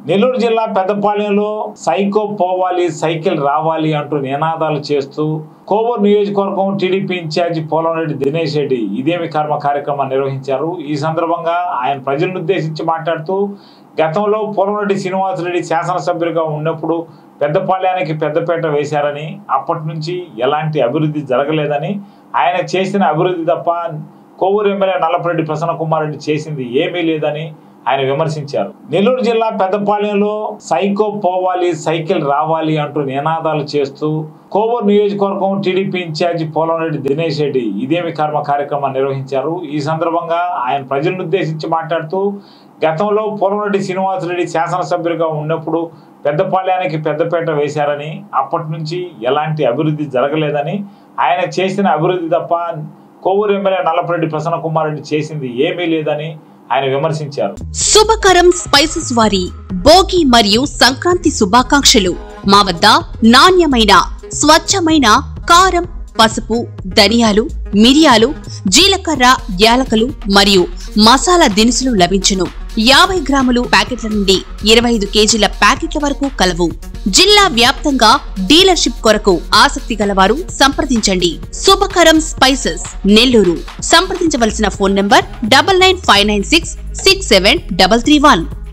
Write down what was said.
నెల్లూరు జిల్లా పెద్దపాలెంలో సైకో పోవాలి సైకిల్ రావాలి అంటూ నినాదాలు చేస్తూ కోవూరు నియోజకవర్గం టీడీపీ ఇన్ఛార్జి పోలంరెడ్డి దినేష్ రెడ్డి ఇదేమి కర్మ కార్యక్రమాన్ని నిర్వహించారు ఈ సందర్భంగా ఆయన ప్రజలను ఉద్దేశించి మాట్లాడుతూ గతంలో పోలంరెడ్డి శ్రీనివాసరెడ్డి శాసనసభ్యులుగా ఉన్నప్పుడు పెద్దపాలెానికి పెద్దపేట వేశారని అప్పటి నుంచి ఎలాంటి అభివృద్ధి జరగలేదని ఆయన చేసిన అభివృద్ధి తప్ప కోవూరు ఎమ్మెల్యే నల్లపరెడ్డి ప్రసన్న కుమార్ రెడ్డి చేసింది ఏమీ లేదని ఆయన విమర్శించారు నెల్లూరు జిల్లా పెద్దపాలెంలో సైకో పోవాలి సైకిల్ రావాలి అంటూ నినాదాలు చేస్తూ కోవూరు నియోజకవర్గం టీడీపీ ఇన్ఛార్జి పోలంరెడ్డి దినేష్ రెడ్డి ఇదేమి కర్మ కార్యక్రమాన్ని నిర్వహించారు ఈ సందర్భంగా ఆయన ప్రజలను ఉద్దేశించి మాట్లాడుతూ గతంలో పోలంరెడ్డి శ్రీనివాసరెడ్డి శాసనసభ్యులుగా ఉన్నప్పుడు పెద్దపాలెానికి పెద్దపేట వేశారని అప్పటి నుంచి ఎలాంటి అభివృద్ధి జరగలేదని ఆయన చేసిన అభివృద్ధి తప్ప కోవూరు ఎమ్మెల్యే నల్లపరెడ్డి ప్రసన్న కుమార్ రెడ్డి చేసింది ఏమీ లేదని ఆయన విమర్శించారు శుభకరం స్పైసెస్ వారి భోగి మరియు సంక్రాంతి శుభాకాంక్షలు మా వద్ద నాణ్యమైన స్వచ్ఛమైన కారం పసుపు ధనియాలు మిరియాలు జీలకర్ర యాలకలు మరియు మసాలా దినుసులు లభించును యాభై గ్రాములు ప్యాకెట్ల నుండి ఇరవై ఐదు కేజీల ప్యాకెట్ల వరకు కలవు జిల్లా వ్యాప్తంగా డీలర్షిప్ కొరకు ఆసక్తి గలవారు సంప్రదించండి శుభకరం స్పైసెస్ నెల్లూరు సంప్రదించవలసిన phone number double nine five nine six six seven double three one